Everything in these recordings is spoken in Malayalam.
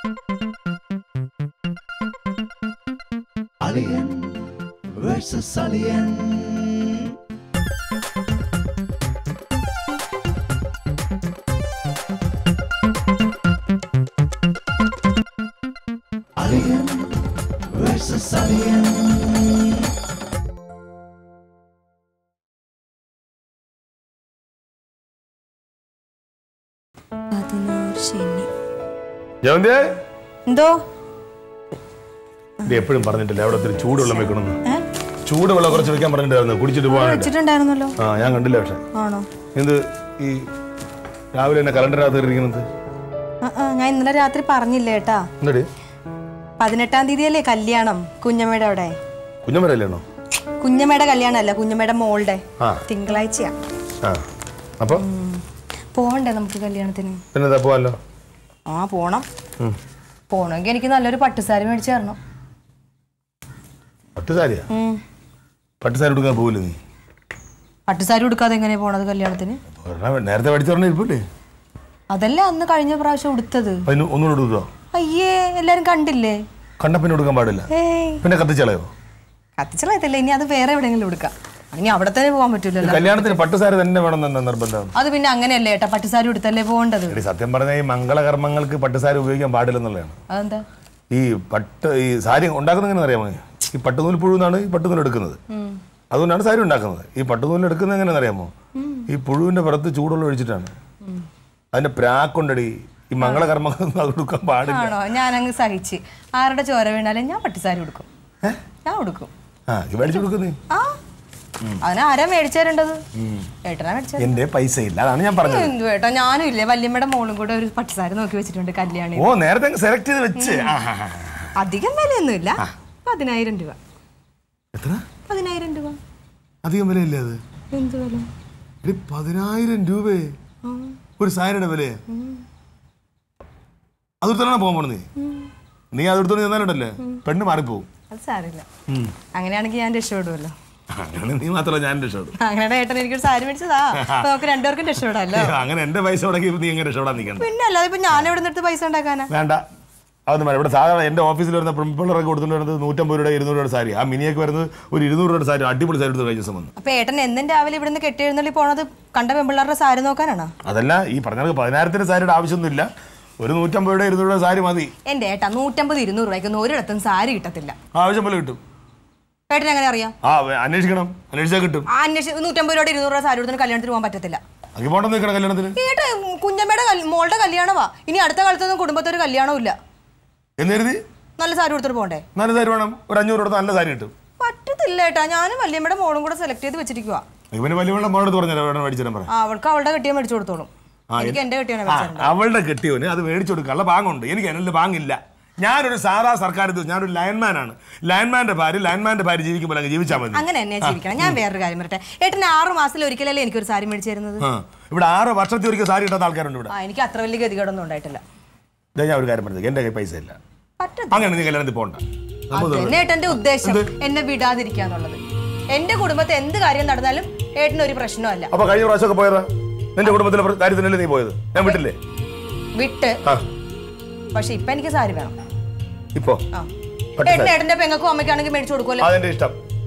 Alien versus Alien. Alien versus Alien. പതിനാറ് ശനി ജവന്തിയെ എന്തോ ഇത് എപ്പോഴും പറഞ്ഞിട്ടില്ല അവിടെ ഒത്തിരി ചൂടുവെള്ളം വെക്കണമെന്ന് ചൂടുവെള്ളം കുറച്ച് വെക്കാൻ പറഞ്ഞിട്ടായിരുന്നു കുടിച്ചിട്ട് പോകാനായിട്ട് വെച്ചിട്ടുണ്ടായിരുന്നല്ലോ ആ ഞാൻ കണ്ടില്ല പക്ഷെ ആണോ എന്ത് ഈ രാവിലെ തന്നെ കലണ്ടറിനകത്ത് ഇരിക്കുന്നത് ആ, ആ, ഞാൻ ഇന്നലെ രാത്രി പറഞ്ഞില്ലേ ഏട്ടാ എന്നിട്ട് പതിനെട്ടാം തീയതിയല്ലേ കല്യാണം കുഞ്ഞമ്മയുടെ അവിടെ കുഞ്ഞമ്മരല്ലേണോ കുഞ്ഞമ്മയുടെ കല്യാണം അല്ല കുഞ്ഞമ്മയുടെ മോളുടെ ആ. തിങ്കളാഴ്ചയാ ആ അപ്പൊ പോകണ്ടേ നമുക്ക് കല്യാണത്തിന് പിന്നെ എന്താ പോവാല്ലോ ആ പോണം പോണമെങ്കിൽ എനിക്ക് നല്ലൊരു പട്ടുസാരി മേടിച്ചു തരണം പട്ടുസാരിയാ ഉം. പട്ടുസാരി എടുക്കാൻ പോവില്ല നീ പട്ടുസാരി ഉടുക്കാതെ എങ്ങനെയാ പോണത് കല്യാണത്തിന് ഒരെണ്ണം നേരത്തെ പഠിച്ചു പറഞ്ഞ ഇരിപ്പില്ലേ അതല്ലേ അന്ന് കഴിഞ്ഞ പ്രാവശ്യം ഉടുത്തത് അതിന് ഒന്നുകൂടെ എടുത്തോ അയ്യേ എല്ലാരും കണ്ടില്ലേ കണ്ട പിന്നെ എടുക്കാൻ പാടില്ല ഏയ് പിന്നെ കത്തിച്ചളയോ കത്തിച്ചളയത്തില്ല ഇനി അത് വേറെ എവിടെയെങ്കിലും ഉടുക്കാം ഇനി അവിടെ തന്നെ പോകാൻ പറ്റൂലല്ലോ കല്യാണത്തിന് പട്ടുസാരി തന്നെ വേണമെന്ന് നിർബന്ധം അത് പിന്നെ അങ്ങനെയല്ലേ ഏട്ടാ പട്ടുസാരി ഉടുത്തല്ലേ പോകേണ്ടത് എടി സത്യം പറഞ്ഞാൽ ഈ മംഗളകർമ്മങ്ങൾക്ക് പട്ടുസാരി ഉപയോഗിക്കാൻ പാടില്ലെന്നുള്ളതാണ് അതെന്താ ഈ പട്ട് ഈ സാരി ഉണ്ടാക്കുന്നത് എങ്ങനെ അറിയാമോ ഈ പട്ടുനൂൽ പുഴുന്നാണ് ഈ പട്ടുനൂൽ എടുക്കുന്നത് അതുകൊണ്ടാണ് സാരി ഉണ്ടാക്കുന്നത് ഈ പട്ടുനൂൽ എടുക്കുന്നത് എങ്ങനെയാണെന്ന് അറിയാമോ ഈ പുഴുവിന്റെ പുറത്ത് ചൂടുവെള്ളം ഒഴിച്ചിട്ടാണ് അതിന്റെ പ്രാക്കൊണ്ടടി ഈ മംഗളകർമ്മങ്ങൾ അത് എടുക്കാൻ പാടില്ല ആണോ ഞാൻ അങ്ങ് സഹിച്ച് ആരുടെ ചോര വീണാലും ഞാൻ പട്ടുസാരി ഉടുക്കും ഞാൻ ഉടുക്കും ആ ഇത് മേടിച്ചു കൊടുക്കുന്നേ ആ അതിന് ആരാ മേടിച്ചു തരേണ്ടത് ഏട്ടനാ മേടിച്ചത് എന്റെ പൈസ ഇല്ല അതാണ് ഞാൻ പറഞ്ഞത് എന്തു ഏട്ടാ ഞാനും ഇല്ലേ വല്യമ്മയുടെ മോളും കൂടെ ഒരു പട്ടുസാരി നോക്കി വെച്ചിട്ടുണ്ട് കല്യാണി ഓ നേരത്തെ സെലക്ട് ചെയ്ത് വെച്ച് ആ, ആ, ആ. അധികം വിലയൊന്നുമില്ല പതിനായിരം രൂപ എത്ര പതിനായിരം രൂപ അധികം വിലയില്ലേ അത് എന്ത് വില എടി പതിനായിരം രൂപയെ ഒരു സാരിയുടെ വിലയെ അതെടുത്തോളാണ് പോകാൻ പോണത് നീ നീ അതെടുത്തോണ്ട് ചെന്നാലുണ്ടല്ലേ പെണ്ണ് മാറിപ്പോവും അത് സാരില്ല അങ്ങനെയാണെങ്കിൽ ഞാൻ രക്ഷപ്പെടുമല്ലോ അങ്ങനെ നീ മാത്രമല്ല ഞാൻ രക്ഷപ്പെടും അങ്ങനെ ഏട്ടൻ എനിക്കൊരു സാരി മേടിച്ചതാ അപ്പൊ നമുക്ക് രണ്ടുപേർക്കും രക്ഷപ്പെടാമല്ലോ അങ്ങനെ എന്റെ പൈസ മുടക്കി നീ എങ്ങനെ രക്ഷപ്പെടാൻ നിൽക്കണ്ട പിന്നെ അല്ലാതെ ഇപ്പൊ ഞാൻ എവിടെ നിന്നെടുത്ത് പൈസ ഉണ്ടാക്കാനാ വേണ്ട അതൊന്നും വേണ്ട ഇവിടെ സാധാരണ എന്റെ ഓഫീസിൽ വരുന്ന പിള്ളേരൊക്കെ കൊടുത്തുകൊണ്ട് വരുന്നത് നൂറ്റമ്പത് രൂപയുടെ ഇരുന്നൂറ് രൂപയുടെ സാരി ആ മിനിയൊക്കെ വരുന്നത് ഒരു ഇരുന്നൂറ് രൂപയുടെ സാരി അടിപൊളി സാരി എടുത്ത് കഴിഞ്ഞ ദിവസം വന്നു അപ്പൊ ഏട്ടൻ എന്നും രാവിലെ ഇവിടുന്ന് കെട്ടിയെഴുന്നള്ളി പോണത് കണ്ട പെമ്പിള്ളാരുടെ സാരി നോക്കാനാണോ അതല്ല ഈ പറഞ്ഞ പതിനായിരത്തിന്റെ സാരിയുടെ ആവശ്യമൊന്നുമില്ല ഒരു നൂറ്റമ്പത് രൂപയുടെ ഇരുന്നൂറ് രൂപയുടെ സാരി മതി എന്റെ ഏട്ടാ നൂറ്റമ്പത് ഇരുന്നൂറ് രൂപയ്ക്കൊന്നും ഒരിടത്തും സാരി കിട്ടത്തില്ല ആവശ്യം പോലെ കിട്ടും ഏട്ടൻ എങ്ങനെ അറിയാം ആ വേ- അന്വേഷിക്കണം അന്വേഷിച്ചാൽ കിട്ടും ആ അന്വേഷിച്ച് നൂറ്റമ്പത് രൂപയുടെ ഇരുന്നൂറ് രൂപ സാരി എടുത്തിന് കല്യാണത്തിന് പോകാൻ പറ്റത്തില്ല അക്കി പോണ്ടെന്ന് നിൽക്കണം കല്യാണത്തിന് ഏട്ടാ കുഞ്ഞമ്മയുടെ കൽ- മോളുടെ കല്യാണമാ ഇനി അടുത്ത കാലത്തൊന്നും കുടുംബത്തൊരു കല്യാണവും ഇല്ല എന്ന് കരുതി നല്ല സാരി കൊടുത്തിട്ട് പോണ്ടേ നല്ല സാരി വേണം ഒരു അഞ്ഞൂറ് കൊടുത്ത് നല്ല സാരി കിട്ടും പറ്റത്തില്ല ഏട്ടാ ഞാനും വല്യമ്മയുടെ മോളും കൂടെ സെലക്ട് ചെയ്ത് വെച്ചിരിക്കുക ഇവന് വലിയ വെള്ളം മോളോട് പറഞ്ഞല്ലോ വേണം മേടിച്ചു തരാൻ പറയാം അവൾക്ക് അവളുടെ കെട്ടിയാൻ മേടിച്ചു കൊടുത്തോളും എനിക്ക് എന്റെ കെട്ടിയാണ് ആ, അവളുടെ കെട്ടിയവന് അത് മേടിച്ചു കൊടുക്കാനുള്ള ബാങ്ങുണ്ട് എനിക്ക് അതിനുള്ള ബാങ്ങില്ല ഞാനൊരു സാധാ സർക്കാർ ഉദ്യോഗ- ഞാനൊരു ലൈൻമാനാണ് ലൈൻമാന്റെ ഭാര്യ ലൈൻമാന്റെ ഭാര്യ ജീവിക്കുമ്പോൾ അങ്ങ് ജീവിച്ചാൽ മതി അങ്ങനെ തന്നെ ജീവിക്കണം ഞാൻ വേറൊരു കാര്യം പറയട്ടെ ഏട്ടന് ആറ് മാസത്തിൽ ഒരിക്കലല്ലേ എനിക്കൊരു സാരി മേടിച്ചു തരുന്നത് ആ ഇവിടെ ആറ് വർഷത്തിൽ ഒരിക്കൽ സാരി കിട്ടാത്ത ആൾക്കാരുണ്ട് ഇവിടെ ആ എനിക്ക് അത്ര വലിയ ഗതികേടൊന്നും ഉണ്ടായിട്ടില്ല ഇതാ ഞാൻ ഒരു കാര്യം പറഞ്ഞത് എന്റെ കയ്യിൽ പൈസ ഇല്ല പറ്റത്തില്ല അങ്ങനെ നീ കല്യാണത്തിൽ പോണ്ട അത് തന്നെ ഏട്ടന്റെ ഉദ്ദേശം എന്നെ വിടാതിരിക്കാന്നുള്ളത് എന്റെ കുടുംബത്തെ എന്ത് കാര്യം നടന്നാലും ഏട്ടന് ഒരു പ്രശ്നമല്ല അപ്പൊ കഴിഞ്ഞ പ്രാവശ്യമൊക്കെ പോയതാ നിന്റെ കുടുംബത്തിലെ പ്ര- കാര്യത്തിനല്ലേ നീ പോയത് ഞാൻ വിട്ടില്ലേ വിട്ട് ആ പക്ഷെ ഇപ്പൊ എനിക്ക് സാരി വേണം ഇപ്പോ ആ പട്ട് ഏട്ടൻ ഏട്ടന്റെ പെങ്ങൾക്കും അമ്മയ്ക്കാണെങ്കിൽ മേടിച്ചു കൊടുക്കുമല്ലോ അതെന്റെ ഇഷ്ടം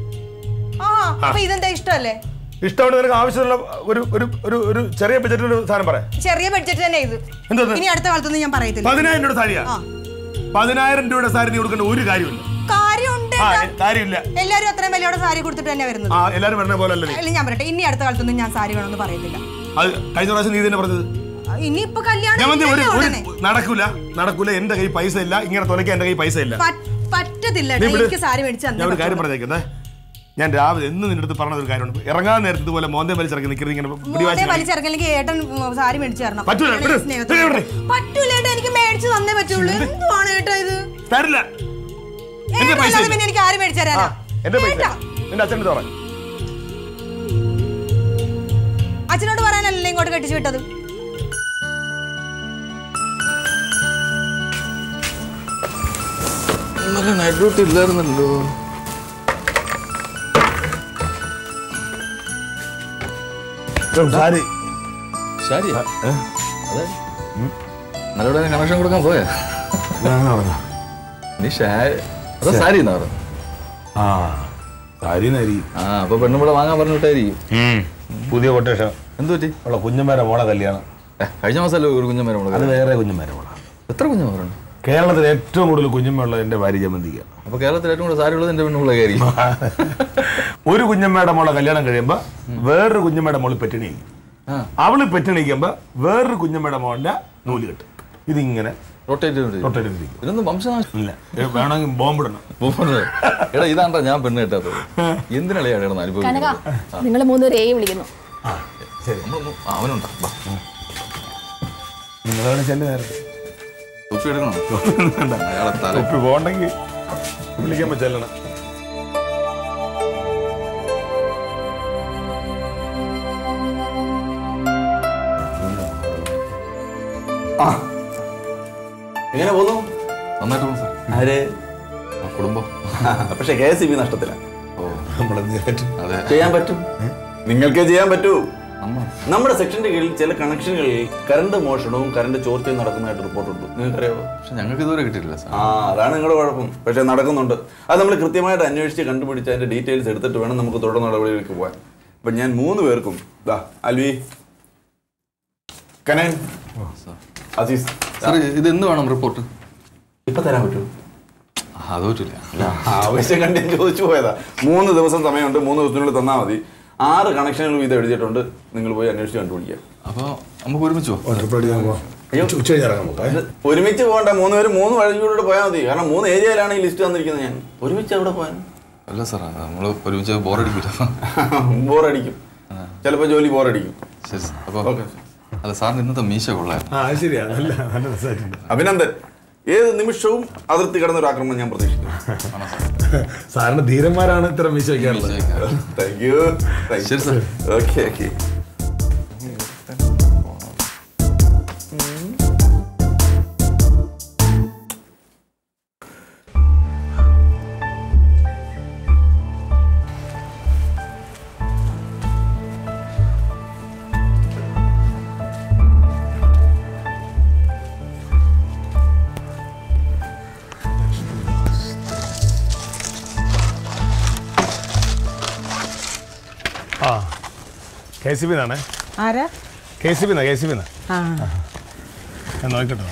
ആ അപ്പൊ ഇതെന്താ ഇഷ്ടമല്ലേ ഇഷ്ടമാണ് നിനക്ക് ആവശ്യമുള്ള ഒരു ഒരു ഒരു ഒരു ചെറിയ ബഡ്ജറ്റിൽ ഒരു സാധനം പറയാം ചെറിയ ബഡ്ജറ്റ് തന്നെ ഇത് എന്തത് ഇനി അടുത്ത കാലത്തൊന്നും ഞാൻ പറയത്തില്ല പതിനായിരം രൂപയുടെ സാരിയാ ആ. പതിനായിരം രൂപയുടെ സാരി നീ കൊടുക്കേണ്ട ഒരു കാര്യമില്ല കാര്യമുണ്ട് ആ ഏട്ടാ. കാര്യമില്ല എല്ലാരും അത്രയും വിലയോടെ സാരി കൊടുത്തിട്ട് തന്നെ വരുന്നത് ആ എല്ലാരും പറഞ്ഞ പോലെ അല്ലേ നീ അല്ല ഞാൻ പറയട്ടെ ഇനി അടുത്ത കാലത്തൊന്നും ഞാൻ സാരി വേണമെന്ന് പറയത്തില്ല അത് കഴിഞ്ഞ പ്രാവശ്യം നീ തന്നെ പറഞ്ഞത് ഇനിയിപ്പൊ കല്യാണം ഞാൻ ഒരു ഇല്ലല്ലോ ഒരു ഉടനെ. നടക്കൂല നടക്കൂല എന്റെ കയ്യിൽ പൈസ ഇല്ല ഇങ്ങനെ തുലയ്ക്കാൻ എന്റെ കയ്യിൽ പൈസ ഇല്ല പറ്റ്- പറ്റത്തില്ല നീ ഏട്ടാ. വിട്. എനിക്ക് സാരി മേടിച്ച് ഞാൻ തന്നെ ഒരു കാര്യം പറഞ്ഞേക്കുന്നേ ഞാൻ രാവിലെ എന്ന് നിന്റെ അടുത്ത് പറഞ്ഞ ഒരു കാര്യമുണ്ട് ഇറങ്ങാൻ നേരത്തെ ഇതുപോലെ മോന്തേ വലിച്ചിറങ്ങി നിൽക്കുന്നത് ഇങ്ങനെ മോനെ പിടിവാശി വലിച്ചിറങ്ങില്ലെങ്കിൽ ഏട്ടൻ ഉം, സാരി മേടിച്ചു തരണം പറ്റൂല, ഏട്ടൻ വിട്. സ്നേഹത്തോടെ. വിട്, വിട്. പറ്റൂല ഏട്ടാ എനിക്ക് മേടിച്ചു തന്നേ പറ്റുള്ളൂ എന്തുവാണ് ഏട്ടാ ഇത് തരില്ല എന്റെ ഏട്ടാ പൈസ അല്ലാതെ ഇല്ല. പിന്നെ എനിക്ക് ആര് മേടിച്ചു ആ, തരാനാ എന്റെ പൈസ ഏട്ടാ, എന്റെ അച്ഛൻ്റെ പറയാം അച്ഛനോട് പറയാനല്ലേ ഇങ്ങോട്ട് കെട്ടിച്ചു വിട്ടത് ഇന്നലെ നൈറ്റ് ഡ്യൂട്ടി ഇല്ലായിരുന്നല്ലോ സാരി ശരിയാ അതെ നല്ലവിടെ കണക്ഷൻ കൊടുക്കാൻ പോയാ അങ്ങനെ പറഞ്ഞോ നീ ഷാ അതോ സാരി എന്നാ പറഞ്ഞു ആ സാരി നരി ആ അപ്പൊ പെണ്ണുമ്പളെ വാങ്ങാൻ പറഞ്ഞിട്ടായിരിക്കും പുതിയ കൊട്ടേഷൻ എന്ത് പറ്റി ഉള്ള കുഞ്ഞമ്മേരെ മോളെ കല്യാണം ഏ, കഴിഞ്ഞ മാസമല്ലേ ഒരു കുഞ്ഞമ്മേരെ അത് നമ്മള് വേറെ കുഞ്ഞമ്മേരെ മോളെ എത്ര കുഞ്ഞമ്മരുണ്ട് കേരളത്തിൽ ഏറ്റവും കൂടുതൽ കുഞ്ഞമ്മയുള്ളത് എൻ്റെ ഭാര്യ ജമന്തിക്ക അപ്പൊ കേരളത്തിൽ ഏറ്റവും കൂടുതൽ സാരി ഉള്ളത് എന്റെ പെണ്ണുമ്പളെ ആയിരിക്കും ഒരു കുഞ്ഞമ്മയുടെ മോളെ കല്യാണം കഴിയുമ്പോൾ വേറൊരു കുഞ്ഞമ്മയുടെ മോള് പെറ്റണിക്കും ആ അവള് പെറ്റണിക്കുമ്പോൾ വേറൊരു കുഞ്ഞമ്മയുടെ മോളിന്റെ നൂല് കെട്ടും ഇതിങ്ങനെ റൊട്ടേറ്റ് റൊട്ടേറ്റ് ചെയ്തിരിക്കും ഇതൊന്നും വംശനാശം ഇല്ല ഏ, വേണമെങ്കിൽ ബോംബിടണം പോകുന്നത് എടാ ഇതാണ്ടാ ഞാൻ പെണ്ണ് കേട്ടത് എന്തിനാണ് ഇയാൾ കിടന്ന് കനക അനുഭവിക്കുന്നത് നിങ്ങൾ മൂന്നുപേരെ വിളിക്കുന്നു ആ ശരി നമ്മളൊന്നും ആ, അവനുണ്ടോ വാ. നിങ്ങളവിടെ ചെല്ലു നേരത്തെ തൊപ്പി എടുക്കണോ അയാളെ തല തൊപ്പി പോകണ്ടെങ്കിൽ വിളിക്കുമ്പോൾ ചെല്ലണം എങ്ങനെ പോന്നു നന്നായിട്ട് പോകുന്നു സാർ ആര് ആ കുടുംബം പക്ഷെ കെ എസ് ബി നഷ്ടത്തിലാണ് ഓ നമ്മളെന്ത് കേട്ടു അതെ ചെയ്യാൻ പറ്റും നിങ്ങൾക്കേ ചെയ്യാൻ പറ്റൂ നമ്മൾ നമ്മുടെ സെക്ഷന്റെ കീഴിൽ ചില കണക്ഷനുകളിൽ കറണ്ട് മോഷണവും കറണ്ട് ചോർച്ചയും നടക്കുന്നതായിട്ട് റിപ്പോർട്ടുണ്ട് നിങ്ങൾക്കറിയാവോ പക്ഷെ ഞങ്ങൾക്ക് ഇതുവരെ കിട്ടിയിട്ടില്ല സാർ ആ അതാണ് നിങ്ങളുടെ കുഴപ്പം പക്ഷെ നടക്കുന്നുണ്ട് അത് നമ്മൾ കൃത്യമായിട്ട് അന്വേഷിച്ച് കണ്ടുപിടിച്ച് അതിന്റെ ഡീറ്റെയിൽസ് എടുത്തിട്ട് വേണം നമുക്ക് തുടർ നടപടികളിലേക്ക് പോകാൻ അപ്പൊ ഞാൻ മൂന്ന് പേർക്കും ദാ അൽവി കനൻ അസീസ് സാർ ഇത് എന്ന് വേണം റിപ്പോർട്ട് ഇപ്പൊ തരാൻ പറ്റൂ അത് പറ്റില്ല ആവശ്യം കണ്ട് ഞാൻ ചോദിച്ചു പോയതാ മൂന്ന് ദിവസം സമയമുണ്ട് മൂന്ന് ദിവസത്തിനുള്ളിൽ തന്നാൽ മതി ആറ് കണക്ഷനുകൾ വീതം എഴുതിയിട്ടുണ്ട് നിങ്ങൾ പോയി അന്വേഷിച്ച് കണ്ടുപിടിക്കുക അപ്പൊ നമുക്ക് ഒരുമിച്ച് പോവാം അയ്യോ. ഉച്ച കഴിഞ്ഞ് ഇറങ്ങാൻ പോകാം ഇത് ഒരുമിച്ച് പോകണ്ട മൂന്ന് പേര് മൂന്ന് വഴിയിലൂടെ പോയാൽ മതി കാരണം മൂന്ന് ഏരിയയിലാണ് ഈ ലിസ്റ്റ് തന്നിരിക്കുന്നത് ഞാൻ ഒരുമിച്ച് എവിടെ പോകാൻ അല്ല സാർ നമ്മൾ ഒരുമിച്ച് ബോറടിക്കില്ല ബോറടിക്കും ചിലപ്പോൾ ജോലി ബോറടിക്കും ശരി സാർ അപ്പൊ ഓക്കെ അല്ല സാറിന് ഇന്നത്തെ മീശ കൊള്ളാം ആ അത് ശരിയാ നല്ല നല്ല രസമായിട്ടുണ്ട് അഭിനന്ദൻ ഏത് നിമിഷവും അതിർത്തി കടന്ന ഒരു ആക്രമണം ഞാൻ പ്രതീക്ഷിക്കുന്നു സാറിന് ധീരന്മാരാണ് ഇത്തരം മീശ വയ്ക്കാറുള്ളത് താങ്ക് യു ശരി സാർ ഓക്കെ ഓക്കെ ആ കെ സി ബി എന്നാണേ ആരാ കെ സി ബി എന്നാ കെ സി ബി എന്നാ ആ ഞാൻ നോക്കട്ടോ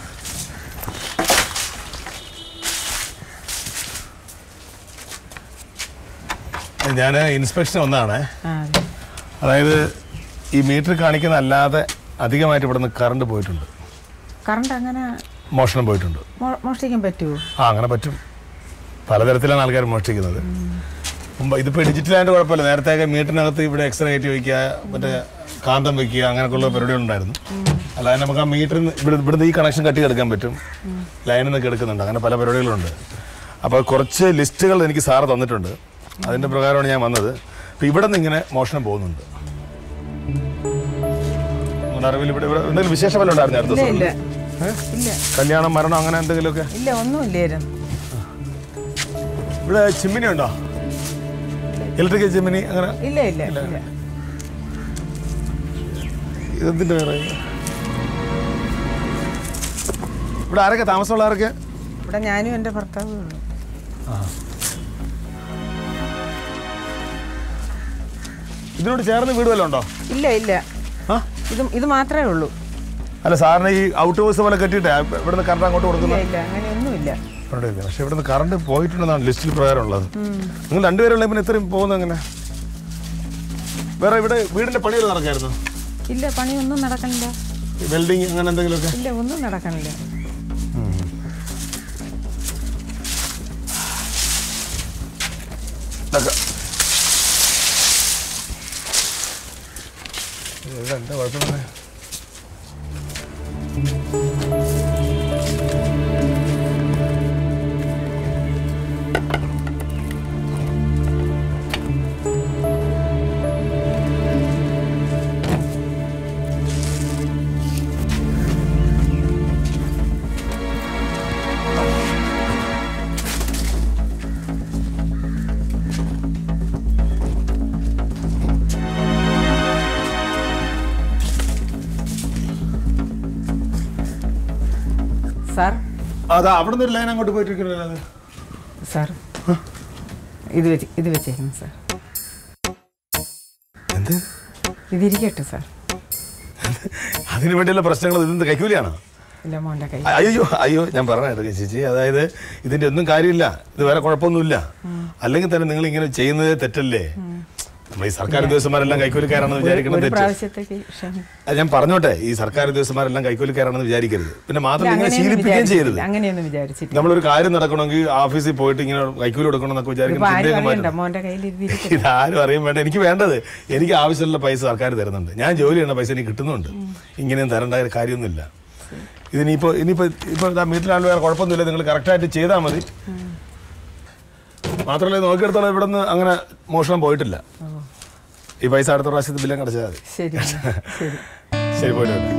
ഞാൻ ഇൻസ്പെക്ഷൻ ഒന്നാണ് ആ അതായത് ഈ മീറ്റർ കാണിക്കുന്ന അല്ലാതെ അധികമായിട്ട് ഇവിടുന്ന് കറണ്ട് പോയിട്ടുണ്ട് കറണ്ട് അങ്ങനെ മോഷണം പോയിട്ടുണ്ട് മോ- മോഷ്ടിക്കാൻ പറ്റുമോ ആ അങ്ങനെ പറ്റും പലതരത്തിലാണ് ആൾക്കാർ മോഷ്ടിക്കുന്നത് മുമ്പ് ഇതിപ്പോൾ ഡിജിറ്റലായിട്ട് കുഴപ്പമില്ല നേരത്തെയൊക്കെ മീറ്ററിനകത്ത് ഇവിടെ എക്സ്റേ കയറ്റി വയ്ക്കുക മറ്റേ കാന്തം വെക്കുക അങ്ങനെയൊക്കെയുള്ള പരിപാടി ഉണ്ടായിരുന്നു അല്ലാതെ നമുക്ക് ആ മീറ്ററിൽ ഇവിടെ ഇവിടുന്ന് ഈ കണക്ഷൻ കട്ടി എടുക്കാൻ പറ്റും ലൈനിൽ നിന്നൊക്കെ എടുക്കുന്നുണ്ട് അങ്ങനെ പല പരിപാടികളുണ്ട് അപ്പോൾ കുറച്ച് ലിസ്റ്റുകൾ എനിക്ക് സാറ് തന്നിട്ടുണ്ട് അതിൻ്റെ പ്രകാരമാണ് ഞാൻ വന്നത് അപ്പോൾ ഇവിടെ നിന്ന് ഇങ്ങനെ മോഷണം പോകുന്നുണ്ട് നിങ്ങളുടെ അറിവിൽ ഇവിടെ ഇവിടെ എന്തെങ്കിലും വിശേഷ ഫലം ഉണ്ടായിരുന്നു അടുത്ത ദിവസം ഇല്ല ഏ? ഇല്ല കല്യാണം മരണം അങ്ങനെ എന്തെങ്കിലുമൊക്കെ ഇല്ല ഒന്നുമില്ലായിരുന്നു ഇവിടെ ചിമ്മിനി ഉണ്ടോ ഇലക്ട്രിക്കൽ ചിമ്മിനി അങ്ങനെ ഇല്ല ഇല്ല ഇല്ല ഇതെന്തിന്റെ വേറെ ഇവിടെ ആരൊക്കെ താമസമുള്ള ആരൊക്കെ ഇവിടെ ഞാനും എൻ്റെ ഭർത്താവും ഉള്ളു ഇതിനോട് ചേർന്ന് വീട് വല്ലതും ഉണ്ടോ ഇല്ല ഇല്ല ആ ഇത് ഇത് മാത്രമേ ഉള്ളൂ അല്ല സാറിന് ഈ ഔട്ട് ഹൗസ് പോലെ കെട്ടിയിട്ട് ഇവിടുന്ന് കറണ്ട് അങ്ങോട്ട് ഇല്ല കൊടുക്കുന്നത് ഇല്ല അങ്ങനെയൊന്നുമില്ല അവിടെ ഇല്ല പക്ഷെ ഇവിടുന്ന് കറണ്ട് പോയിട്ടുണ്ടെന്നാണ് ലിസ്റ്റിൽ പ്രകാരമുള്ളത് നിങ്ങൾ രണ്ടുപേരുള്ള പിന്നെ ഇത്രയും പോകുന്നത് എങ്ങനെ വേറെ ഇവിടെ വീടിന്റെ പണികൾ നടക്കായിരുന്നു ഇല്ല പണിയൊന്നും നടക്കണില്ല വെൽഡിങ് അങ്ങനെ എന്തെങ്കിലുമൊക്കെ ഇല്ല ഒന്നും നടക്കണില്ല ഇതൊക്കെ. ഇത് എന്താ കുഴപ്പമില്ല സാർ അതാ അവിടെ നിന്ന് ഒരു ലൈൻ അങ്ങോട്ട് പോയിട്ടിരിക്കണല്ലോ അത് സാർ ഇത് വെച്ച് ഇത് വെച്ചേക്കണം സാർ എന്ത് ഇതിരിക്കട്ടെ സാർ അതിന് വേണ്ടിയുള്ള പ്രശ്നങ്ങൾ ഇതെന്ത് കൈക്കൂലിയാണോ ഇല്ല മോൻ്റെ കൈ അയ്യോ അയ്യോ ഞാൻ പറഞ്ഞത് ചേച്ചി അതായത് ഇതിന്റെ ഒന്നും കാര്യമില്ല ഇത് വേറെ കുഴപ്പമൊന്നുമില്ല അല്ലെങ്കിൽ തന്നെ നിങ്ങൾ ഇങ്ങനെ ചെയ്യുന്നത് തെറ്റല്ലേ നമ്മൾ ഈ സർക്കാർ ഉദ്യോഗസ്ഥന്മാരെല്ലാം കൈക്കൂലിക്കാരാണെന്ന് വിചാരിക്കണം ഒരു തെറ്റ് പ്രാവശ്യത്തേക്ക് ക്ഷമ അത് ഞാൻ പറഞ്ഞോട്ടെ ഈ സർക്കാർ ഉദ്യോഗസ്ഥന്മാരെല്ലാം കൈക്കൂലിക്കാരാണെന്ന് വിചാരിക്കരുത് പിന്നെ മാത്രം നിങ്ങൾ അങ്ങനെയൊന്നും ശീലിപ്പിക്കുകയും ചെയ്യരുത് വിചാരിച്ചിട്ടില്ല അങ്ങനെയൊന്നും വിചാരിച്ചിട്ടില്ല നമ്മളൊരു കാര്യം നടക്കണമെങ്കിൽ ഓഫീസിൽ പോയിട്ട് ഇങ്ങനെ കൈക്കൂലി കൊടുക്കണം എന്നൊക്കെ ഇതിപ്പോ വിചാരിക്കുന്ന ആരും ചിന്തയൊക്കെ അറിയണ്ട മാറ്റണം. മോൻ്റെ കയ്യിൽ ഇതിരിക്കട്ടെ ഇതാരും അറിയാൻ വേണ്ട എനിക്ക് വേണ്ടത് എനിക്ക് ആവശ്യമുള്ള പൈസ സർക്കാർ തരുന്നുണ്ട് ഞാൻ ജോലി ചെയ്യുന്ന പൈസ എനിക്ക് കിട്ടുന്നുണ്ട് ഇങ്ങനെയും തരേണ്ട കാര്യമൊന്നുമില്ല ഇതിനിപ്പോ ഇനിയിപ്പോ ഇപ്പൊ ഇതാ വീട്ടിലാണെങ്കിൽ വേറെ കുഴപ്പമൊന്നുമില്ല നിങ്ങൾ കറക്റ്റായിട്ട് ചെയ്താൽ മതി മാത്രമല്ല ഇത് നോക്കിയെടുത്തോളം ഇവിടെ നിന്ന് അങ്ങനെ മോഷണം പോയിട്ടില്ല ഈ പൈസ അടുത്ത പ്രാവശ്യത്തെ ബില്ലും അടച്ചാൽ മതി ശരി ശരി ശരി പോയിട്ട് വരട്ടെ.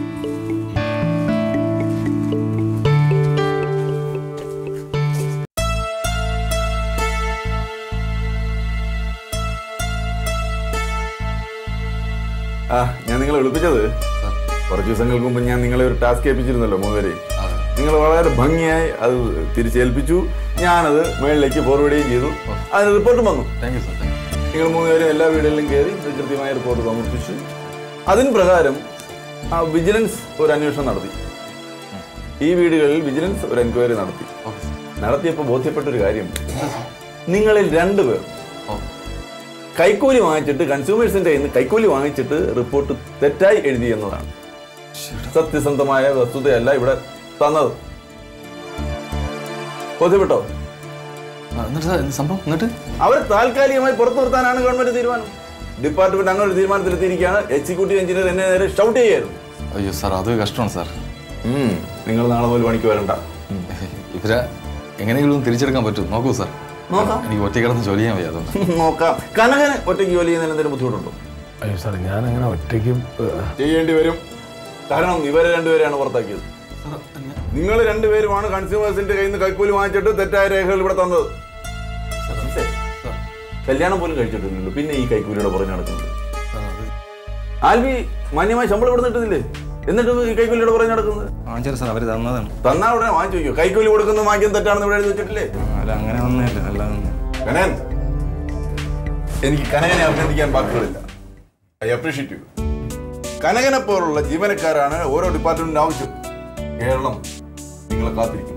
ആ ഞാൻ നിങ്ങളെ വിളിപ്പിച്ചത് കുറച്ച് ദിവസങ്ങൾക്ക് മുമ്പ് ഞാൻ നിങ്ങളെ ഒരു ടാസ്ക് ഏൽപ്പിച്ചിരുന്നല്ലോ മൂന്നുപേരെയും നിങ്ങൾ വളരെ ഭംഗിയായി അത് തിരിച്ചേൽപ്പിച്ചു ഞാനത് മേളിലേക്ക് ഫോർവേഡ് ചെയ്യുകയും ചെയ്തു അതിന് റിപ്പോർട്ടും വന്നു thank you sir thank you നിങ്ങൾ മൂന്നുപേരും എല്ലാ വീടുകളിലും കയറി ഇത് കൃത്യമായ റിപ്പോർട്ട് സമർപ്പിച്ചു അതിന് പ്രകാരം ആ വിജിലൻസ് ഒരു അന്വേഷണം നടത്തി ഈ വീടുകളിൽ വിജിലൻസ് ഒരു എൻക്വയറി നടത്തി ഓക്കെ സാർ നടത്തിയപ്പോൾ ബോധ്യപ്പെട്ട ഒരു കാര്യം നിങ്ങളിൽ രണ്ടുപേർ ഓ കൈക്കൂലി വാങ്ങിച്ചിട്ട് കൺസ്യൂമേഴ്സിന്റെ കയ്യിൽ നിന്ന് കൈക്കൂലി വാങ്ങിച്ചിട്ട് റിപ്പോർട്ട് തെറ്റായി എഴുതി എന്നതാണ് സത്യസന്ധമായ വസ്തുതയല്ല ഇവിടെ തന്നത് ബോധ്യപ്പെട്ടോ ആ, എന്നിട്ട് സാർ എന്ത് സംഭവം എന്നിട്ട് അവർ താൽക്കാലികമായി പുറത്തു നിർത്താനാണ് ഗവൺമെന്റ് തീരുമാനം ഡിപ്പാർട്ട്മെന്റ് അങ്ങനെ ഒരു തീരുമാനത്തിലെത്തിയിരിക്കുകയാണ് എക്സിക്യൂട്ടീവ് എഞ്ചിനീയർ എന്നെ നേരെ ഷൗട്ട് ചെയ്യായിരുന്നു അയ്യോ സാർ അത് കഷ്ടമാണ് സാർ ഉം, നിങ്ങൾ നാളെ മുതൽ പണിക്ക് വരണ്ട ഇവരെ എങ്ങനെയെങ്കിലും തിരിച്ചെടുക്കാൻ പറ്റും നോക്കൂ സാർ നോക്കാം എനിക്ക് ഒറ്റ കിടന്ന് ജോലി ചെയ്യാൻ വയ്യ അതുകൊണ്ട് നോക്കാം കനകന് ഒറ്റയ്ക്ക് ജോലി ചെയ്യുന്നതിന് എന്തെങ്കിലും ബുദ്ധിമുട്ടുണ്ടോ അയ്യോ സാർ ഞാൻ അങ്ങനെ ഒറ്റയ്ക്ക് ഏഹ്, ചെയ്യേണ്ടി വരും കാരണം ഇവരെ രണ്ടുപേരെയാണ് പുറത്താക്കിയത് നിങ്ങൾ രണ്ടുപേരുമാണ് കൺസ്യൂമേഴ്സിന്റെ കയ്യിൽ നിന്ന് കൈക്കൂലി വാങ്ങിച്ചിട്ട് തെറ്റായ രേഖകൾ ഇവിടെ തന്നത് മനസ്സിലായോ? കല്യാണം പോലും കഴിച്ചിട്ടില്ലല്ലോ പിന്നെ ഈ കൈക്കൂലിയുടെ പുറഞ്ഞു നടക്കുന്നത് ആൽവി മാന്യമായി ശമ്പളം ഇവിടെ കിട്ടുന്നില്ലേ എന്നിട്ടും ഈ കൈക്കൂലിയുടെ പുറഞ്ഞു നടക്കുന്നത് വാങ്ങിച്ചാൽ സാർ അവർ തന്നതാണ് തന്നാ ഉടനെ വാങ്ങിച്ചു വയ്ക്കോ കൈക്കൂലി കൊടുക്കുന്നത് വാങ്ങിക്കുന്നത് തെറ്റാണെന്ന് ഇവിടെ എഴുതി വെച്ചിട്ടില്ലേ അല്ല അങ്ങനെ ഒന്നുമില്ല അല്ലാതെ കനകൻ എനിക്ക് കനകനെ അഭിനന്ദിക്കാൻ വാക്കുകളില്ല ഐ അപ്രീഷിയേറ്റ് യു കനകനെ പോലുള്ള ജീവനക്കാരാണ് ഓരോ ഡിപ്പാർട്ട്മെന്റിന്റെ ആവശ്യം കേരളം നിങ്ങളെ കാത്തിരിക്കും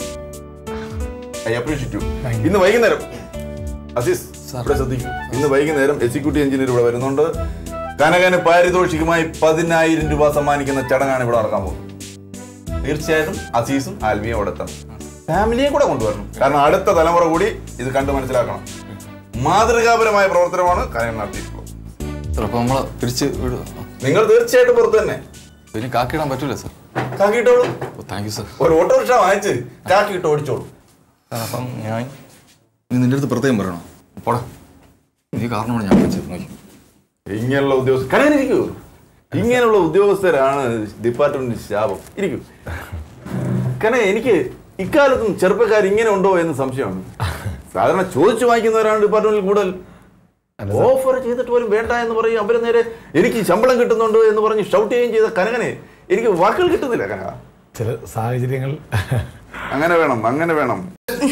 ഐ അപ്രീഷിയേറ്റ് യു ഇന്ന് വൈകുന്നേരം അസീസ് ഇവിടെ ശ്രദ്ധിക്കും ഇന്ന് വൈകുന്നേരം എക്സിക്യൂട്ടീവ് എഞ്ചിനീയർ ഇവിടെ വരുന്നുണ്ട് കനകന് പാരിതോഷികമായി പതിനായിരം രൂപ സമ്മാനിക്കുന്ന ചടങ്ങാണ് ഇവിടെ നടക്കാൻ പോകുന്നത് തീർച്ചയായിട്ടും അസീസും ആൽവിയും അവിടെ എത്തണം ഫാമിലിയെ കൂടെ കൊണ്ടുവരണം കാരണം അടുത്ത തലമുറ കൂടി ഇത് കണ്ട് മനസ്സിലാക്കണം മാതൃകാപരമായ പ്രവർത്തനമാണ് കനകൻ നടത്തിയിട്ടുള്ളത് സാർ അപ്പോൾ നമ്മളെ തിരിച്ച് വിടുക നിങ്ങൾ തീർച്ചയായിട്ടും പുറത്ത് തന്നെ ഇനി കാക്കിടാൻ പറ്റൂല സാർ കാക്കിയിട്ടോളൂ ഓ താങ്ക് യു സാർ ഒരു ഓട്ടോറിക്ഷ വാങ്ങിച്ച് കാക്കിയിട്ട് ഓടിച്ചോളൂ സാർ അപ്പം ഞാൻ ഇനി നിന്റെ അടുത്ത് പ്രത്യേകം പറയണോ പോടാ നീ കാരണമാണ് ഞാൻ വിളിച്ചത് നോക്കി ഇങ്ങനെയുള്ള ഉദ്യോഗസ്ഥർ കനകൻ ഇരിക്കൂ ഇങ്ങനെയുള്ള ഉദ്യോഗസ്ഥരാണ് ഡിപ്പാർട്ട്മെന്റ് ശാപം ഇരിക്കൂ കാരണം എനിക്ക് ഇക്കാലത്തും ചെറുപ്പക്കാർ ഇങ്ങനെ ഉണ്ടോ എന്ന് സംശയമാണ് സാധാരണ ചോദിച്ചു വാങ്ങിക്കുന്നവരാണ് ഡിപ്പാർട്ട്മെന്റിൽ കൂടുതൽ ഓഫർ ചെയ്തിട്ട് പോലും വേണ്ട എന്ന് പറയും അവര് നേരെ എനിക്ക് ശമ്പളം കിട്ടുന്നുണ്ട് എന്ന് പറഞ്ഞ് ഷൗട്ട് ചെയ്യുകയും ചെയ്ത കനകനെ എനിക്ക് വാക്കുകൾ കിട്ടുന്നില്ല കനക ചില സാഹചര്യങ്ങൾ അങ്ങനെ വേണം അങ്ങനെ വേണം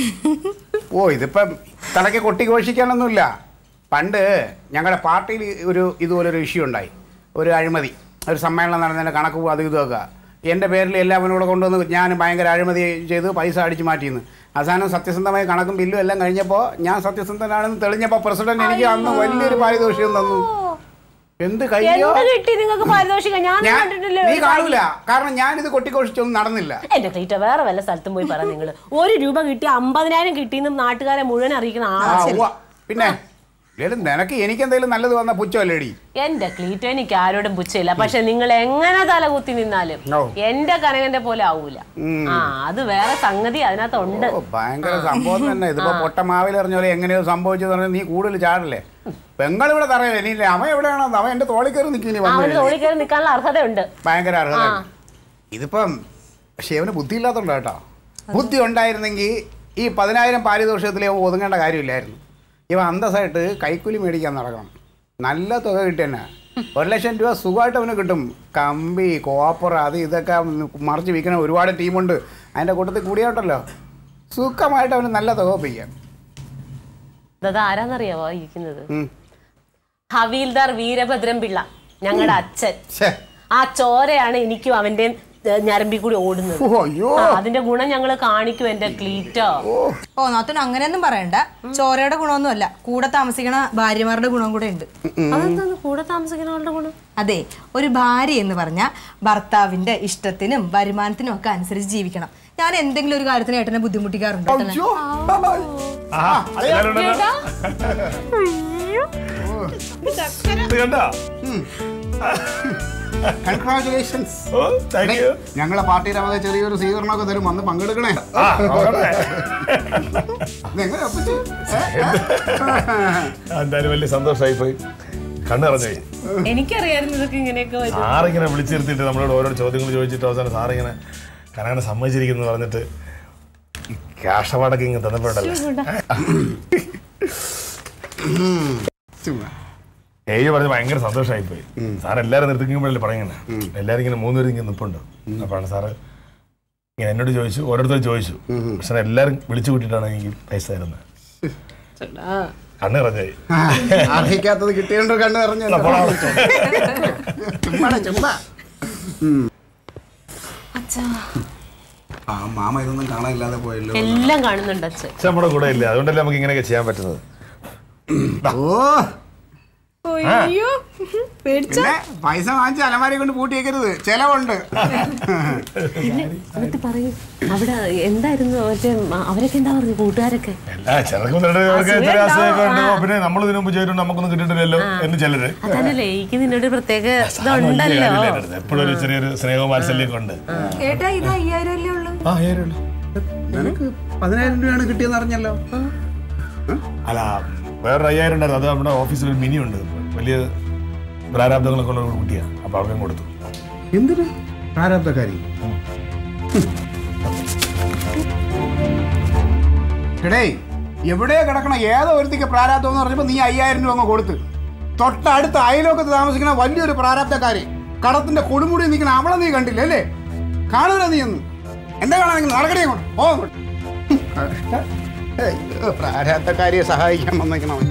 ഓ ഇതിപ്പം തലയ്ക്ക് കൊട്ടി ഘോഷിക്കാനൊന്നുമില്ല പണ്ട് ഞങ്ങളുടെ പാർട്ടിയിൽ ഒരു ഇതുപോലൊരു ഇഷ്യൂ ഉണ്ടായി ഒരു അഴിമതി ഒരു സമ്മേളനം നടന്നതിൻ്റെ കണക്ക് അതും ഇതുമൊക്കെ എൻ്റെ പേരിൽ എല്ലാവരും കൂടെ കൊണ്ടുവന്ന് ഞാൻ ഭയങ്കര അഴിമതി ചെയ്ത് പൈസ അടിച്ചു മാറ്റിയെന്ന് അവസാനം സത്യസന്ധമായ കണക്കും ബില്ലും എല്ലാം കഴിഞ്ഞപ്പോൾ ഞാൻ സത്യസന്ധനാണെന്ന് തെളിഞ്ഞപ്പോൾ പ്രസിഡന്റ് എനിക്ക് അന്ന് വലിയൊരു പാരിതോഷികം തന്നു എന്ത് കയ്യോ എന്ത് കിട്ടി നിങ്ങൾക്ക് പാരിതോഷികം ഞാൻ ഞാൻ കണ്ടിട്ടില്ല നീ കാണൂല കാരണം ഞാനിത് കൊട്ടിഘോഷിച്ചൊന്നും നടന്നില്ല എന്റെ ക്ലീറ്റ വേറെ വല്ല സ്ഥലത്തും പോയി പറ നിങ്ങൾ ഒരു രൂപ കിട്ടി അമ്പതിനായിരം കിട്ടിയെന്നും നാട്ടുകാരെ മുഴുവൻ അറിയിക്കുന്ന ആ, ആളാ ഉവ്വ. പിന്നെ ഇല്ലേലും നിനക്ക് എനിക്കെന്തെങ്കിലും നല്ലത് വന്ന പുച്ഛമല്ലേടി എന്റെ ക്ലീറ്റോ എനിക്ക് ആരോടും പുച്ഛയില്ല പക്ഷെ നിങ്ങൾ എങ്ങനെ തലകുത്തി നിന്നാലും ഓ. എന്റെ കനകന്റെ പോലെ ആവൂല ആ അത് വേറെ സംഗതി അതിനകത്തുണ്ട് ഓ, ഭയങ്കര സംഭവം തന്നെ ഇതിപ്പോ പൊട്ടമാവിൽ എറിഞ്ഞ പോലെ എങ്ങനെയോ സംഭവിച്ചത് പറഞ്ഞാൽ നീ കൂടുതൽ ചാടില്ലേ പെങ്ങളിവിടെ തറയില്ല ഇനിയില്ല അവൻ എവിടെയാണോ അവൻ എന്റെ തോളിൽ കയറി നിൽക്കുന്നു ആ ഒരു തോളി കയറി നിൽക്കാനുള്ള അർഹതയുണ്ട് ഭയങ്കര അർഹത ഇതിപ്പം പക്ഷെ അവന് ബുദ്ധി ഇല്ലാത്തതുകൊണ്ട് കേട്ടോ ബുദ്ധി ഉണ്ടായിരുന്നെങ്കിൽ ഈ പതിനായിരം പാരിതോഷികത്തിൽ അവൻ ഒതുങ്ങേണ്ട കാര്യമില്ലായിരുന്നു ഇവ അന്തസ്സായിട്ട് കൈക്കൂലി മേടിക്കാൻ നടക്കണം നല്ല തുക കിട്ടി തന്നെ ഒരു ലക്ഷം രൂപ സുഖമായിട്ട് അവന് കിട്ടും കമ്പി കോപ്പർ അത് ഇതൊക്കെ മറിച്ച് വിൽക്കുന്ന ഒരുപാട് ടീമുണ്ട് അതിൻ്റെ കൂട്ടത്തിൽ കൂടിയോട്ടല്ലോ സുഖമായിട്ട് അവന് നല്ല തുകപ്പിക്കാം അത് ആരാന്നറിയാവോ ആ ഇരിക്കുന്നത് ഉം. ഹവീൽദാർ വീരഭദ്രൻ പിള്ള ഞങ്ങളുടെ അച്ഛൻ ഛേ. ആ ചോരയാണ് എനിക്കും അവന്റെ ഞരമ്പി കൂടി ഓടുന്നത് ഓ, അയ്യോ ആ, അതിന്റെ ഗുണം ഞങ്ങൾ കാണിക്കും എന്റെ ക്ലീറ്റോ ഓ നാത്തൂന് അങ്ങനെയൊന്നും പറയണ്ട ചോരയുടെ ഗുണമൊന്നുമല്ല കൂടെ താമസിക്കണ ഭാര്യമാരുടെ ഗുണം കൂടെ ഉണ്ട് അതെന്താണ് കൂടെ താമസിക്കുന്നവരുടെ ഗുണം അതെ ഒരു ഭാര്യ എന്ന് പറഞ്ഞാൽ ഭർത്താവിന്റെ ഇഷ്ടത്തിനും വരുമാനത്തിനും ഒക്കെ അനുസരിച്ച് ജീവിക്കണം ഞാൻ എന്തെങ്കിലും ഒരു കാര്യത്തിന് ഏട്ടനെ ബുദ്ധിമുട്ടിക്കാറുണ്ടോ ഏട്ടനെ? അയ്യോ ആഹാ, എല്ലാവരും ഉണ്ടല്ലോ. ഇത് കണ്ടോ? കൺഗ്രാചുലേഷൻസ് ഓ, thank you. ഞങ്ങളെ പാർട്ടിയുടെ അവധി ചെറിയൊരു സ്വീകരണമൊക്കെ തരും വന്ന് പങ്കെടുക്കണേ ആ, നോക്കട്ടെ. ഇതെങ്ങനെ ഒപ്പിച്ചു ഏ? എന്തായാലും വലിയ സന്തോഷമായി പോയി കണ്ണിറഞ്ഞു എനിക്കറിയായിരുന്നു ഇതൊക്കെ ഇങ്ങനെയൊക്കെ വരും സാറിങ്ങനെ വിളിച്ചിരുത്തിയിട്ട് നമ്മളോട് ഓരോ ചോദ്യങ്ങൾ ചോദിച്ചിട്ട് അവസാനം സാറിങ്ങനെ കനകനെ സമ്മതിച്ചിരിക്കുന്നു പറഞ്ഞിട്ട് ഈ ക്യാഷ് അവാർഡൊക്കെ ഇങ്ങനെ തന്നപ്പോഴല്ലേ ചുമ്മാ. ഏയ്യ പറഞ്ഞ് ഭയങ്കര സന്തോഷമായി പോയി സാർ എല്ലാവരും നിർത്തിക്കുമ്പോഴല്ലേ പറയുന്നത് എല്ലാവരും ഇങ്ങനെ മൂന്നുപേരും ഇങ്ങനെ നിൽപ്പുണ്ട് അപ്പോഴാണ് സാറ് ഇങ്ങനെ എന്നോട് ചോദിച്ചു ഓരോരുത്തരും ചോദിച്ചു പക്ഷെ എല്ലാവരും വിളിച്ചു കൂട്ടിയിട്ടാണ് എനിക്ക് പൈസ തരുന്നത് കണ്ണിറഞ്ഞായി ആ, അർഹിക്കാത്തത് കിട്ടിയോണ്ട് കണ്ടു നിറഞ്ഞു ചുമ്മാ ചുമ്മാ ആ മാമ ഇതൊന്നും കാണാനില്ലാതെ പോയല്ലോ എല്ലാം കാണുന്നുണ്ട് അച്ഛൻ പക്ഷെ നമ്മുടെ കൂടെ ഇല്ല അതുകൊണ്ടല്ലേ നമുക്ക് ഇങ്ങനെയൊക്കെ ചെയ്യാൻ പറ്റുന്നത് ഓ പിന്നെ പൈസ വാങ്ങിച്ച് അലമാരി കൊണ്ട് പൂട്ടിയേക്കരുത് ചെലവുണ്ട് എന്നിട്ട് പറയും അവിടെ എന്തായിരുന്നു മറ്റേ മ- അവരൊക്കെ എന്താ പറഞ്ഞു കൂട്ടുകാരൊക്കെ ആ ചിലർക്ക് ചിലർക്ക് ചില അസുഖമൊക്കെ ഉണ്ട് പിന്നെ നമ്മൾ ഇതിനു മുമ്പ് ചെയ്തിട്ടുണ്ട് നമുക്കൊന്നും കിട്ടിയിട്ടില്ലല്ലോ എന്ന് ചിലര് അതല്ലേ എനിക്ക് നിന്നോട് പ്രത്യേക ഇതുണ്ടല്ലോ എപ്പോഴും ഒരു ചെറിയൊരു സ്നേഹവും വാത്സല്യമൊക്കെ ഉണ്ട് ഏട്ടാ ഇത് അയ്യായിരം അല്ലേ ഉള്ളൂ ആ ഏറുള്ളൂ നിനക്ക് പതിനായിരം രൂപയാണ് കിട്ടിയെന്ന് അറിഞ്ഞല്ലോ അല്ല വേറൊരു അയ്യായിരം ഉണ്ടായിരുന്നു അത് നമ്മുടെ ഓഫീസിൽ ഒരു മിനി ഉണ്ട് വലിയ പ്രാരാബ്ദങ്ങളൊക്കെ ഉള്ള ഒരു കുട്ടിയാണ് അപ്പൊ അവർക്കും കൊടുത്തു എന്തിന് പ്രാരാബ്ധക്കാരി എടേ എവിടെയോ കിടക്കണ ഏതോ ഒരുത്തിക്ക് പ്രാരാബ്ദം എന്ന് പറഞ്ഞപ്പോ നീ അയ്യായിരം രൂപ അങ്ങ് കൊടുത്ത് തൊട്ടടുത്ത അയലോക്കത്ത് താമസിക്കുന്ന വലിയൊരു പ്രാരാബ്ധക്കാരി കടത്തിന്റെ കൊടുമുടി നിൽക്കുന്ന അവളെ നീ കണ്ടില്ല അല്ലേ കാണൂല നീ ഒന്ന് എന്താ കാണാൻ നടക്കണേ കൊണ്ട് പോ അങ്ങോട്ട്. കഷ്ടം. അയ്യോ, പ്രാരാബ്ധക്കാരിയെ സഹായിക്കാൻ വന്നേക്കണം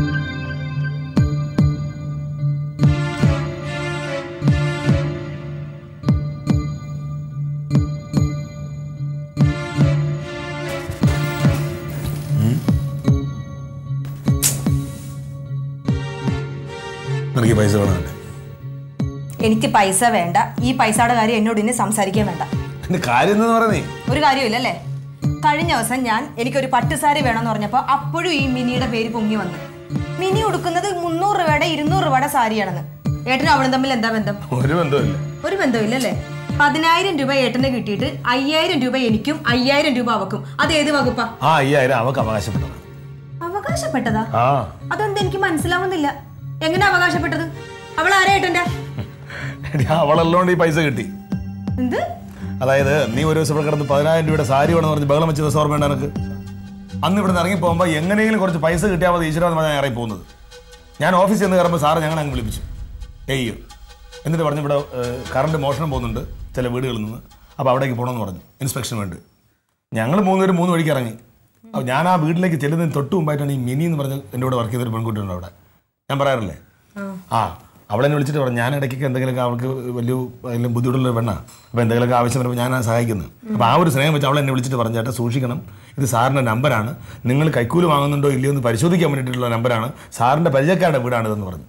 നിനക്ക് ഈ പൈസ വേണമല്ലേ എനിക്ക് പൈസ വേണ്ട ഈ പൈസയുടെ കാര്യം എന്നോട് ഇനി സംസാരിക്കാൻ വേണ്ട എന്റെ കാര്യം എന്ന് പറഞ്ഞേ ഒരു കാര്യമില്ലല്ലേ കഴിഞ്ഞ ദിവസം ഞാൻ എനിക്കൊരു പട്ടുസാരി വേണമെന്ന് പറഞ്ഞപ്പോൾ അപ്പോഴും ഈ മിനിയുടെ പേര് പൊങ്ങി വന്നു മിനി ഉടുക്കുന്നത് മുന്നൂറ് രൂപയുടെ ഇരുന്നൂറ് രൂപയുടെ സാരിയാണെന്ന് ഏട്ടനും അവളും തമ്മിൽ എന്താ ബന്ധം ഒരു ബന്ധമില്ല ഒരു ബന്ധമില്ലല്ലേ പതിനായിരം രൂപ ഏട്ടന് കിട്ടിയിട്ട് അയ്യായിരം രൂപ എനിക്കും അയ്യായിരം രൂപ അവക്കും അത് ഏത് വകുപ്പാ ആ അയ്യായിരം അവക്ക് അവകാശപ്പെട്ടത് അവകാശപ്പെട്ടതാ ആ അതെന്ത് എനിക്ക് മനസ്സിലാവുന്നില്ല എങ്ങനെ അവകാശപ്പെട്ടത് അവൾ ആരാ ഏട്ടന്റെ എടി, അവളുള്ളതുകൊണ്ട് ഈ പൈസ കിട്ടി എന്ത് അതായത് നീ ഒരു ദിവസം ഇവിടെ കിടന്ന് പതിനായിരം രൂപയുടെ സാരി വേണമെന്ന് പറഞ്ഞ് ബഹളം വെച്ച ദിവസം ഓർമ്മ എനിക്ക് അന്ന് ഇവിടെ നിന്ന് ഇറങ്ങി പോകുമ്പോൾ എങ്ങനെയെങ്കിലും കുറച്ച് പൈസ കിട്ടിയാൽ മതി ഈശ്വര എന്ന് പറഞ്ഞാൽ ഞാൻ ഇറങ്ങി പോകുന്നത് ഞാൻ ഓഫീസിൽ നിന്ന് കയറുമ്പോൾ സാറ് ഞങ്ങൾ അങ്ങ് വിളിപ്പിച്ചു എയ്യോ എന്നിട്ട് പറഞ്ഞു ഇവിടെ കറണ്ട് മോഷണം പോകുന്നുണ്ട് ചില വീടുകളിൽ നിന്ന് അപ്പോൾ അവിടേക്ക് പോകണമെന്ന് പറഞ്ഞു ഇൻസ്പെക്ഷൻ വേണ്ടി ഞങ്ങൾ മൂന്നുപേരും മൂന്ന് വഴിക്ക് ഇറങ്ങി അപ്പോൾ ഞാൻ ആ വീട്ടിലേക്ക് ചെല്ലുന്നതിന് തൊട്ട് മുമ്പായിട്ടാണ് ഈ മിനി എന്ന് പറഞ്ഞ് എൻ്റെ കൂടെ വർക്ക് ചെയ്തൊരു പെൺകുട്ടിയുണ്ട് അവിടെ ഞാൻ പറയാറില്ലേ ആ അവളെന്നെ വിളിച്ചിട്ട് പറഞ്ഞു ഞാൻ ഇടയ്ക്കൊക്കെ എന്തെങ്കിലുമൊക്കെ അവൾക്ക് വലിയ അതിലും ബുദ്ധിമുട്ടുള്ള പെണ്ണ അപ്പോൾ എന്തെങ്കിലുമൊക്കെ ആവശ്യം വരുമ്പോൾ ഞാൻ സഹായിക്കുന്നത് അപ്പോൾ ആ ഒരു സ്നേഹം വെച്ച് അവളെ എന്നെ വിളിച്ചിട്ട് പറഞ്ഞു ചേട്ടാ സൂക്ഷിക്കണം ഇത് സാറിൻ്റെ നമ്പറാണ് നിങ്ങൾ കൈക്കൂലി വാങ്ങുന്നുണ്ടോ ഇല്ലയോ എന്ന് പരിശോധിക്കാൻ വേണ്ടിയിട്ടുള്ള നമ്പറാണ് സാറിൻ്റെ പരിചയക്കാരുടെ വീടാണിതെന്ന് പറഞ്ഞു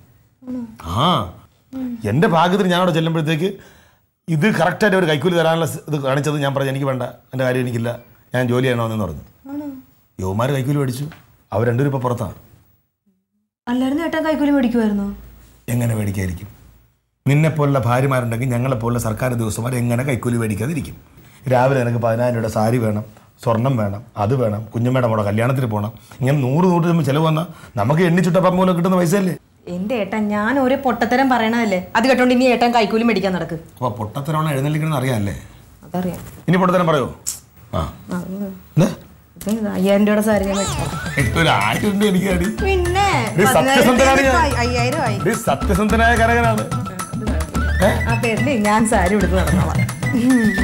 ആ എൻ്റെ ഭാഗ്യത്തിന് ഞാൻ അവിടെ ചെല്ലുമ്പോഴത്തേക്ക് ഇത് കറക്റ്റായിട്ട് ഒരു കൈക്കൂലി തരാനുള്ള സ് ഇത് കാണിച്ചത് ഞാൻ പറഞ്ഞു എനിക്ക് വേണ്ട എൻ്റെ കാര്യം എനിക്കില്ല ഞാൻ ജോലി ചെയ്യണമെന്ന് പറഞ്ഞു യുവമാർ കൈക്കൂലി മേടിച്ചു അവർ രണ്ടുപേരും ഇപ്പോൾ പുറത്താണ് അല്ലായിരുന്നു ഏട്ടൻ കൈക്കൂലി മേടിക്കുമായിരുന്നു എങ്ങനെ മേടിക്കാതിരിക്കും നിന്നെ പോലുള്ള ഭാര്യമാരുണ്ടെങ്കിൽ ഞങ്ങളെ പോലുള്ള സർക്കാർ ദിവസമാർ എങ്ങനെ കൈക്കൂലി മേടിക്കാതിരിക്കും രാവിലെ എനിക്ക് പതിനായിരം രൂപയുടെ സാരി വേണം സ്വർണം വേണം അത് വേണം കുഞ്ഞമ്മയുടെ മോടെ കല്യാണത്തിന് പോകണം ഇങ്ങനെ നൂറ് നൂറ് രൂപ ചിലവ് വന്നാൽ നമുക്ക് എണ്ണിച്ചുട്ടപ്പം മൂലം കിട്ടുന്ന പൈസയല്ലേ എന്റെ ഏട്ടൻ ഞാൻ ഒരു പൊട്ടത്തരം പറയണതല്ലേ അത് കേട്ടോണ്ട് ഇനി ഏട്ടൻ കൈക്കൂലി മേടിക്കാൻ നടക്ക് അപ്പോൾ പൊട്ടത്തരമാണ് എഴുന്നള്ളിക്കണമെന്ന് അറിയാമല്ലേ അതറിയാം ഇനി പൊട്ടത്തരം പറയോ ആ എന്താ? ഇത് അയ്യായിരം രൂപയുടെ സാരി ഞാൻ മേടിച്ചു ഒരു ആയിരം ഉണ്ട് എനിക്ക് അടി പിന്നെ ഇത് സത്യസന്ധനാണ് ഞാൻ. പതിനായിരം അയ്യായിരം ആയി ഇത് സത്യസന്ധനായ കരകനാണ് ആ പേരില് ഞാൻ സാരി എടുത്ത് നടന്നോളാം